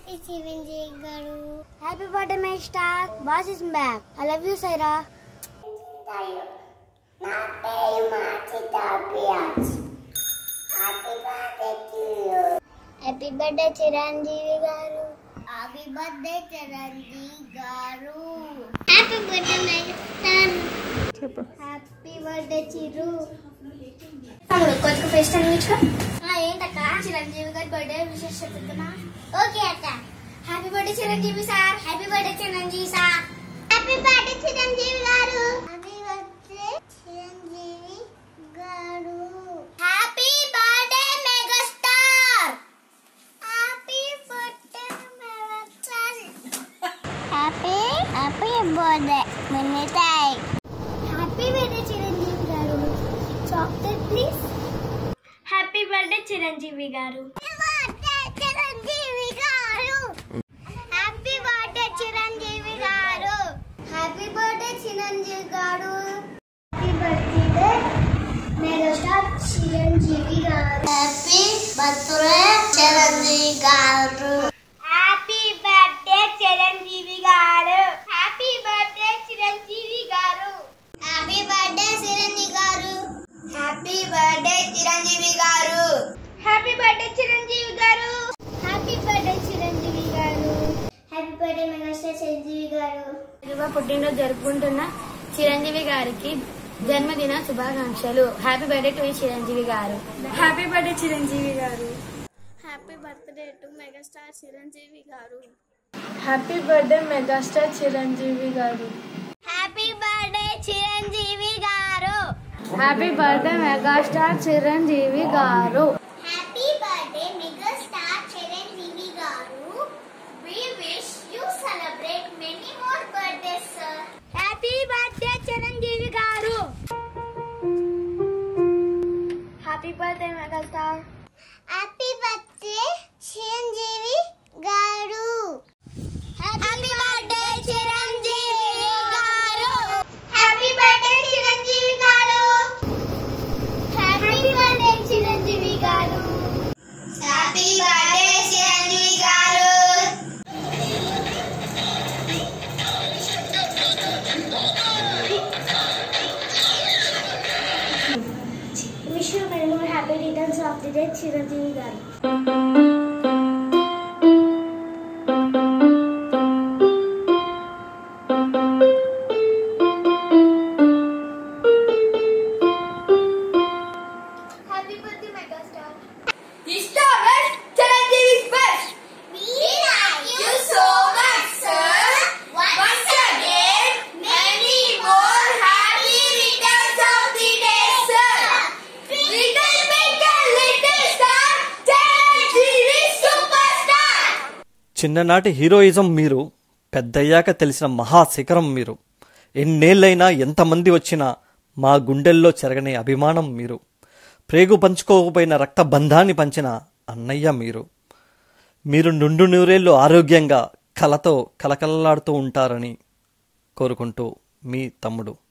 Chiranjeevi garu happy birthday my star boss is back I love you Sye Raa నా పేరు మార్చి టాపియాస్ happy birthday to you happy birthday Chiranjeevi garu happy birthday Chiranjeevi garu happy birthday megastar చెప్పు happy birthday Chiru కొత్త fest అనిపించుకో ఏంటక్క చిరంజీవి గారి బర్త్డే విశేష చెప్తున్నా ఓకే అక్క happy birthday Chiranjeevi sir happy birthday Chiranjeevi sir happy birthday Chiranjeevi garu happy birthday Chiranjeevi garu happy birthday megastar happy birthday megastar happy happy birthday మినిటాయ్ happy birthday Chiranjeevi garu chocolate please happy birthday Chiranjeevi garu Chiranjeevi garu happy birthday Chiranjeevi garu happy birthday Chiranjeevi garu happy birthday megastar Chiranjeevi garu happy birthday Chiranjeevi garu happy birthday Chiranjeevi garu happy birthday Chiranjeevi garu happy birthday Chiranjeevi garu happy birthday Chiranjeevi garu happy birthday Chiranjeevi garu happy birthday Chiranjeevi garu happy birthday megastar Chiranjeevi గారు ఇదిగో పుట్టినరోజు జరుపుకుంటున్న చిరంజీవి గారికి జన్మదిన శుభాకాంక్షలు happy birthday to Chiranjeevi garu happy birthday Chiranjeevi garu happy birthday to megastar Chiranjeevi garu happy birthday megastar Chiranjeevi garu happy birthday Chiranjeevi garu happy birthday megastar Chiranjeevi garu happy birthday megastar Chiranjeevi garu we wish you celebrate many more birthdays sir happy birthday Chiranjeevi garu happy birthday megastar happy birthday Chiranjeevi garu happy birthday Chiranjeevi garu happy birthday Chiranjeevi garu happy birthday Chiranjeevi garu happy birthday Chiranjeevi garu wish you many more happy returns of the day Chiranjeevi garu happy birthday megastar We thank you so much, sir. Once again, many more happy returns of the day, sir. Little Twinkle, little star, Chiranjeevi superstar. చిన్ననాటి heroism మీరు పెద్దయ్యాక తెలిసిన మహా శిఖరం మీరు ఎన్నేళ్ళైనా ఎంతమంది వచ్చినా మా గుండెల్లో చెరగని అభిమానం మీరు ప్రేగు పంచుకోకపోయిన రక్త బంధాన్ని పంచిన అన్నయ్య మీరు మీరు నుండు నూరేళ్లు ఆరోగ్యంగా కలతో కలకలలాడుతూ ఉంటారని కోరుకుంటూ మీ తమ్ముడు